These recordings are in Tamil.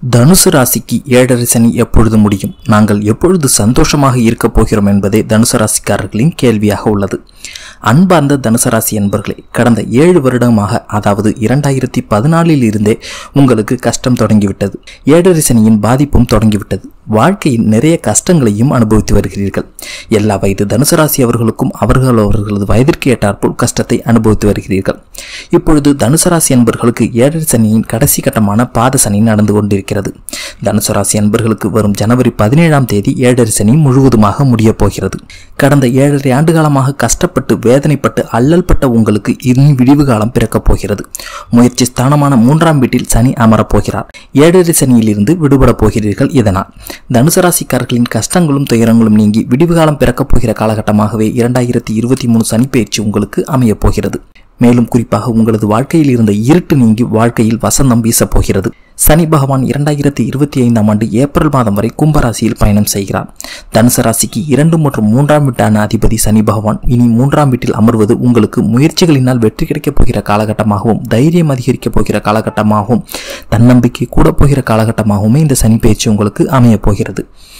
தனுசு ராசிக்கு ஏழரை சனி எப்பொழுது முடியும் நாங்கள் எப்பொழுது சந்தோஷமாக இருக்கப் போகிறோம் என்பதே தனுசு ராசிக்காரர்களின் கேள்வியாக உள்ளது அன்பார்ந்த தனுசு ராசி என்பர்களே கடந்த ஏழு வருடமாக அதாவது இரண்டாயிரத்தி பதினாலில் இருந்தே உங்களுக்கு கஷ்டம் தொடங்கிவிட்டது ஏழரை சனியின் பாதிப்பும் தொடங்கிவிட்டது வாழ்க்கையில் நிறைய கஷ்டங்களையும் அனுபவித்து வருகிறீர்கள் எல்லா வயது தனுசு ராசி அவர்களுக்கும் அவர்கள் அவர்களது வயதிற்கு ஏற்றாற்போல் கஷ்டத்தை அனுபவித்து வருகிறீர்கள் இப்பொழுது தனுசு ராசி என்பர்களுக்கு ஏழரை சனியின் கடைசி கட்டமான பாத சனி நடந்து கொண்டிருக்கிறது தனுசு ராசி என்பர்களுக்கு வரும் ஜனவரி பதினேழாம் தேதி ஏழரை சனி முழுவதுமாக முடியப் போகிறது கடந்த ஏழரை ஆண்டு காலமாக கஷ்டப்பட்டு வேதனைப்பட்டு அல்லல்பட்ட உங்களுக்கு இனி விடிவு காலம் பிறக்கப் போகிறது முயற்சி ஸ்தானமான மூன்றாம் வீட்டில் சனி அமரப் போகிறார் ஏழரை சனியிலிருந்து விடுபடப் போகிறீர்கள் இதனால் தனுசு ராசிக்காரர்களின் கஷ்டங்களும் துயரங்களும் நீங்கி விடிவு காலம் பிறக்கப் போகிற காலகட்டமாகவே இரண்டாயிரத்தி இருபத்தி மூணு சனிப்பெயர்ச்சி உங்களுக்கு அமையப் போகிறது மேலும் குறிப்பாக உங்களது வாழ்க்கையில் இருந்த இருட்டு நீங்கி வாழ்க்கையில் வசந்தம் வீசப் போகிறது சனி பகவான் இரண்டாயிரத்தி இருபத்தி ஐந்தாம் ஆண்டு ஏப்ரல் மாதம் வரை கும்பராசியில் பயணம் செய்கிறார் தனுசு ராசிக்கு இரண்டு மற்றும் மூன்றாம் வீட்டான அதிபதி சனி பகவான் இனி மூன்றாம் வீட்டில் அமர்வது உங்களுக்கு முயற்சிகளினால் வெற்றி கிடைக்கப் போகிற காலகட்டமாகவும் தைரியம் அதிகரிக்கப் போகிற காலகட்டமாகவும் தன்னம்பிக்கை கூட போகிற காலகட்டமாகவுமே இந்த சனி பயிற்சி உங்களுக்கு அமையப் போகிறது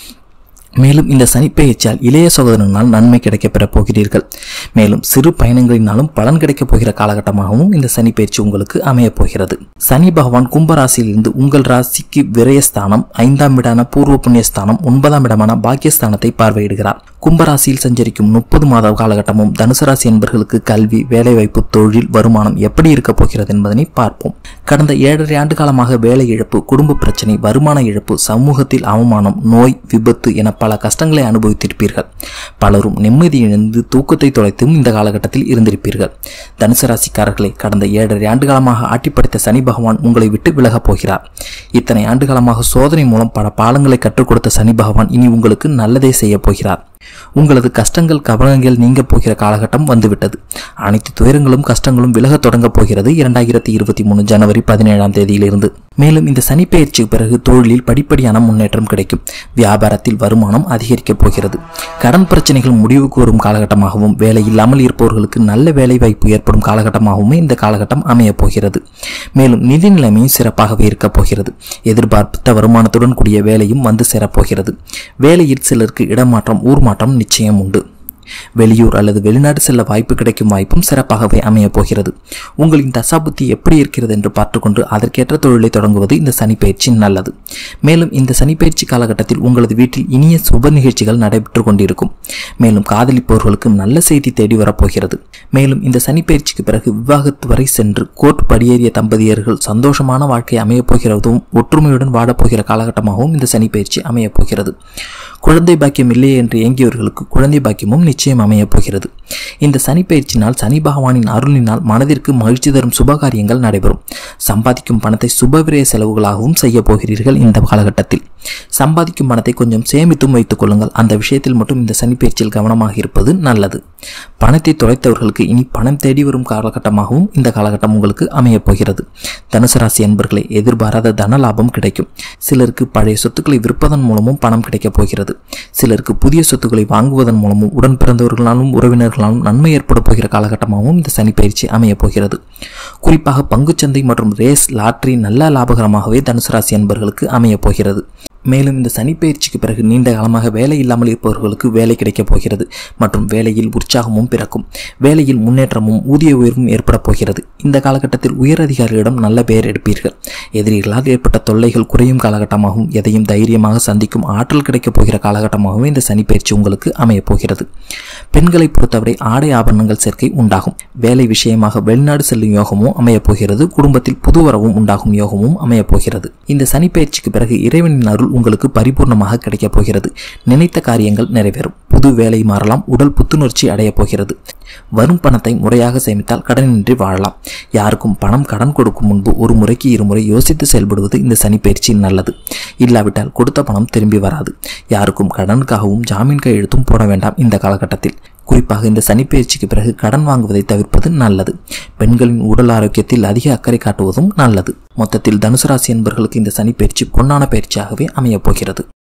மேலும் இந்த சனிப்பெயர்ச்சியால் இளைய சகோதரனால் நன்மை கிடைக்கப் பெறப் போகிறீர்கள் மேலும் சிறு பயணங்களினாலும் பலன் கிடைக்கப் போகிற காலகட்டமாகவும் இந்த சனிப்பெயர்ச்சி உங்களுக்கு அமையப் போகிறது சனி பகவான் கும்பராசியிலிருந்து உங்கள் ராசிக்கு விரயஸ்தானம் ஐந்தாம் இடமான பூர்வ புண்ணியஸ்தானம் ஒன்பதாம் இடமான பாக்கியஸ்தானத்தை பார்வையிடுகிறார் கும்பராசியில் சஞ்சரிக்கும் முப்பது மாத காலகட்டமும் தனுசு ராசி என்பவர்களுக்கு கல்வி வேலைவாய்ப்பு தொழில் வருமானம் எப்படி இருக்கப் போகிறது என்பதனை பார்ப்போம் கடந்த ஏழரை ஆண்டு காலமாக வேலை இழப்பு குடும்ப பிரச்சனை வருமான இழப்பு சமூகத்தில் அவமானம் நோய் விபத்து என பல கஷ்டங்களை அனுபவித்திருப்பீர்கள் பலரும் நிம்மதி இழந்து தூக்கத்தை தொலைத்தும் இந்த காலகட்டத்தில் இருந்திருப்பீர்கள் தனுசு ராசிக்காரர்களை கடந்த ஏழரை ஆண்டு காலமாக ஆட்டிப்படைத்த சனி பகவான் உங்களை விட்டு விலகப் போகிறார் இத்தனை ஆண்டு காலமாக சோதனை மூலம் பல பாலங்களை கற்றுக் கொடுத்த சனி பகவான் இனி உங்களுக்கு நல்லதே செய்ய போகிறார் உங்களது கஷ்டங்கள் கவனங்கள் நீங்க போகிற காலகட்டம் வந்துவிட்டது அனைத்து துயரங்களும் கஷ்டங்களும் விலகத் தொடங்கப் போகிறது இரண்டாயிரத்தி இருபத்தி மூணு ஜனவரி பதினேழாம் தேதியிலிருந்து மேலும் இந்த சனிப்பெயர்ச்சிக்கு பிறகு தொழிலில் படிப்படியான முன்னேற்றம் கிடைக்கும் வியாபாரத்தில் வருமானம் அதிகரிக்கப் போகிறது கடன் பிரச்சனைகள் முடிவுக்கு வரும் காலகட்டமாகவும் வேலை இல்லாமல் இருப்பவர்களுக்கு நல்ல வேலை வாய்ப்பு ஏற்படும் காலகட்டமாகவும் இந்த காலகட்டம் அமையப் போகிறது மேலும் நிதி நிலைமையும் சிறப்பாகவே இருக்கப் போகிறது எதிர்பார்த்த வருமானத்துடன் கூடிய வேலையும் வந்து சேரப்போகிறது வேலையில் சிலருக்கு இடமாற்றம் ஊர் மாற்றம் நிச்சயம் உண்டு வெளியூர் அல்லது வெளிநாடு செல்ல வாய்ப்பு கிடைக்கும் வாய்ப்பும் சிறப்பாகவே அமையப் போகிறது உங்களின் தசாபுத்தி எப்படி இருக்கிறது என்று பார்த்துக்கொண்டு அதற்கேற்ற தொழிலை தொடங்குவது இந்த சனிப்பயிற்சி நல்லது மேலும் இந்த சனிப்பயிற்சி காலகட்டத்தில் உங்களது வீட்டில் இனிய சுப நிகழ்ச்சிகள் நடைபெற்று கொண்டிருக்கும் மேலும் காதலிப்பவர்களுக்கு நல்ல செய்தி தேடி வரப்போகிறது மேலும் இந்த சனிப்பயிற்சிக்கு பிறகு விவாகத்து வரை சென்று கோர்ட் படியேறிய தம்பதியர்கள் சந்தோஷமான வாழ்க்கை அமையப் போகிறதும் ஒற்றுமையுடன் வாழப்போகிற காலகட்டமாகவும் இந்த சனிப்பயிற்சி அமையப் போகிறது குழந்தை பாக்கியம் இல்லையே என்று ஏங்கியவர்களுக்கு குழந்தை பாக்கியமும் நிச்சயம் அமையப் போகிறது இந்த சனி பயிற்சினால் சனி பகவானின் அருளினால் மனதிற்கு மகிழ்ச்சி தரும் சுபகாரியங்கள் நடைபெறும் சம்பாதிக்கும் பணத்தை சுபவிரய செலவுகளாகவும் செய்ய போகிறீர்கள் இந்த காலகட்டத்தில் சம்பாதிக்கும் பணத்தை கொஞ்சம் சேமித்தும் வைத்துக் கொள்ளுங்கள் அந்த விஷயத்தில் மட்டும் இந்த சனி பயிற்சியில் கவனமாக இருப்பது நல்லது பணத்தை தொலைத்தவர்களுக்கு இனி பணம் தேடி வரும் காலகட்டமாகவும் இந்த காலகட்டம் உங்களுக்கு அமையப் போகிறது தனுசு ராசி என்பர்களை எதிர்பாராத தன லாபம் கிடைக்கும் சிலருக்கு பழைய சொத்துக்களை விற்பதன் மூலமும் பணம் கிடைக்கப் போகிறது சிலருக்கு புதிய சொத்துக்களை வாங்குவதன் மூலமும் உடன் பிறந்தவர்களாலும் உறவினர்களாலும் நன்மை ஏற்பட போகிற காலகட்டமாகவும் இந்த சனி பயிற்சி அமையப் போகிறது குறிப்பாக பங்குச்சந்தை மற்றும் ரேஸ் லாட்டரி நல்ல லாபகரமாகவே தனுசு ராசி என்பர்களுக்கு அமையப் போகிறது மேலும் இந்த சனிப்பெயர்ச்சிக்கு பிறகு நீண்ட காலமாக வேலை இல்லாமல் இருப்பவர்களுக்கு வேலை கிடைக்கப் போகிறது மற்றும் வேலையில் உற்சாகமும் பிறக்கும் வேலையில் முன்னேற்றமும் ஊதிய உயர்வும் ஏற்பட போகிறது இந்த காலகட்டத்தில் உயர் அதிகாரிகளிடம் நல்ல பெயர் எடுப்பீர்கள் எதிரிகளால் ஏற்பட்ட தொல்லைகள் குறையும் காலகட்டமாகவும் எதையும் தைரியமாக சந்திக்கும் ஆற்றல் கிடைக்கப் போகிற காலகட்டமாகவும் இந்த சனிப்பெயர்ச்சி உங்களுக்கு அமையப் போகிறது பெண்களை பொறுத்தவரை ஆடை ஆபரணங்கள் சேர்க்கை உண்டாகும் வேலை விஷயமாக வெளிநாடு செல்லும் யோகமும் அமையப் போகிறது குடும்பத்தில் புது வரவும் உண்டாகும் யோகமும் அமையப் போகிறது இந்த சனிப்பெயர்ச்சிக்கு பிறகு இறைவனின் அருள் உங்களுக்கு பரிபூர்ணமாக கிடைக்கப் போகிறது நினைத்த காரியங்கள் நிறைவேறும் புது வேலை மாறலாம் உடல் புத்துணர்ச்சி அடையப் போகிறது வரும் பணத்தை முறையாக சேமித்தால் கடனின்றி வாழலாம் யாருக்கும் பணம் கடன் கொடுக்கும் முன்பு ஒரு முறைக்கு இருமுறை யோசித்து செயல்படுவது இந்த சனிப்பயிற்சி நல்லது இல்லாவிட்டால் கொடுத்த பணம் திரும்பி வராது யாருக்கும் கடனுக்காகவும் ஜாமீன் கையெழுத்தும் போட வேண்டாம் இந்த காலகட்டத்தில் குறிப்பாக இந்த சனிப்பெயர்ச்சிக்கு பிறகு கடன் வாங்குவதை தவிர்ப்பது நல்லது பெண்களின் உடல் ஆரோக்கியத்தில் அதிக அக்கறை காட்டுவதும் நல்லது மொத்தத்தில் தனுசு ராசி என்பவர்களுக்கு இந்த சனிப்பெயர்ச்சி பொன்னான பயிற்சியாகவே அமையப் போகிறது